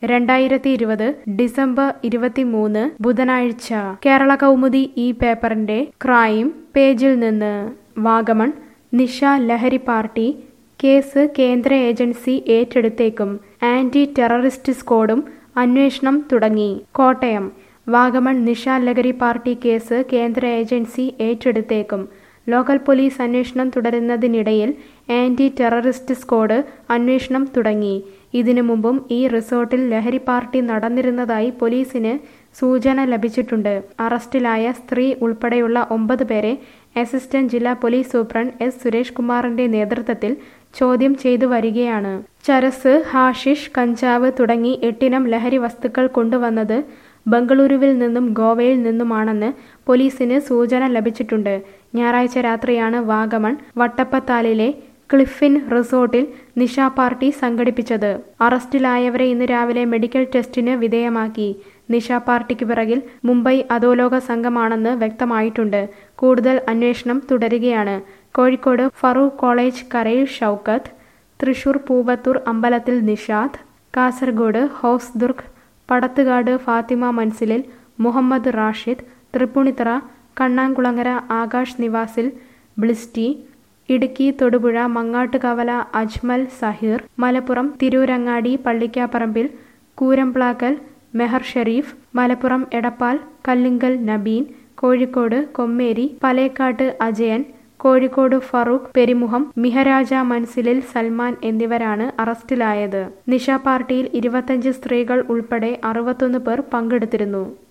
രണ്ടായിരത്തി ഇരുപത് ഡിസംബർ ഇരുപത്തിമൂന്ന് ബുധനാഴ്ച കേരള കൗമുദി ഈ പേപ്പറിന്റെ ക്രൈം പേജിൽ നിന്ന് വാഗമൺ നിഷ ലഹരി പാർട്ടി കേസ് കേന്ദ്ര ഏജൻസി ഏറ്റെടുത്തേക്കും ആന്റി ടെററിസ്റ്റ് സ്ക്വാഡും അന്വേഷണം തുടങ്ങി കോട്ടയം വാഗമൺ നിഷ ലഹരി പാർട്ടി കേസ് കേന്ദ്ര ഏജൻസി ഏറ്റെടുത്തേക്കും ലോക്കൽ പോലീസ് അന്വേഷണം തുടരുന്നതിനിടയിൽ ആന്റി ടെററിസ്റ്റ് സ്ക്വാഡ് അന്വേഷണം തുടങ്ങി ഇതിനു മുമ്പും ഈ റിസോർട്ടിൽ ലഹരി പാർട്ടി നടന്നിരുന്നതായി പോലീസിന് സൂചന ലഭിച്ചിട്ടുണ്ട് അറസ്റ്റിലായ സ്ത്രീ ഉൾപ്പെടെയുള്ള ഒമ്പത് പേരെ അസിസ്റ്റന്റ് ജില്ലാ പോലീസ് സൂപ്രണ്ട് എസ് സുരേഷ് കുമാറിന്റെ നേതൃത്വത്തിൽ ചോദ്യം ചെയ്തു വരികയാണ് ചരസ് ഹാഷിഷ് കഞ്ചാവ് തുടങ്ങി എട്ടിനം ലഹരി വസ്തുക്കൾ കൊണ്ടുവന്നത് ബംഗളൂരുവിൽ നിന്നും ഗോവയിൽ നിന്നുമാണെന്ന് പോലീസിന് സൂചന ലഭിച്ചിട്ടുണ്ട് ഞായറാഴ്ച രാത്രിയാണ് വാഗമൺ വട്ടപ്പത്താലിലെ ക്ലിഫിൻ റിസോർട്ടിൽ നിഷ പാർട്ടി സംഘടിപ്പിച്ചത് അറസ്റ്റിലായവരെ ഇന്ന് രാവിലെ മെഡിക്കൽ ടെസ്റ്റിന് വിധേയമാക്കി നിഷ പാർട്ടിക്ക് പിറകിൽ മുംബൈ അധോലോക സംഘമാണെന്ന് വ്യക്തമായിട്ടുണ്ട് കൂടുതൽ അന്വേഷണം തുടരുകയാണ് കോഴിക്കോട് ഫറൂഖ് കോളേജ് കരയിൽ ഷൗക്കത്ത് തൃശൂർ പൂവത്തൂർ അമ്പലത്തിൽ നിഷാദ് കാസർഗോഡ് ഹൗസ്ദുർഗ് പടത്തുകാട് ഫാത്തിമ മൻസിലിൽ മുഹമ്മദ് റാഷിദ് തൃപ്പൂണിത്തറ കണ്ണാംകുളങ്ങര ആകാശ് നിവാസിൽ ബ്ലിസ്റ്റി ഇടുക്കി തൊടുപുഴ മങ്ങാട്ടുകവല അജ്മൽ സഹീർ മലപ്പുറം തിരൂരങ്ങാടി പള്ളിക്കാപ്പറമ്പിൽ കൂരംപ്ലാക്കൽ മെഹർ ഷെരീഫ് മലപ്പുറം എടപ്പാൾ കല്ലിങ്കൽ നബീൻ കോഴിക്കോട് കൊമ്മേരി പലേക്കാട്ട് അജയൻ കോഴിക്കോട് ഫറൂഖ് പെരിമുഹം മിഹരാജ മൻസിലിൽ സൽമാൻ എന്നിവരാണ് അറസ്റ്റിലായത് നിഷ പാർട്ടിയിൽ ഇരുപത്തഞ്ച് സ്ത്രീകൾ ഉൾപ്പെടെ അറുപത്തൊന്ന് പേർ പങ്കെടുത്തിരുന്നു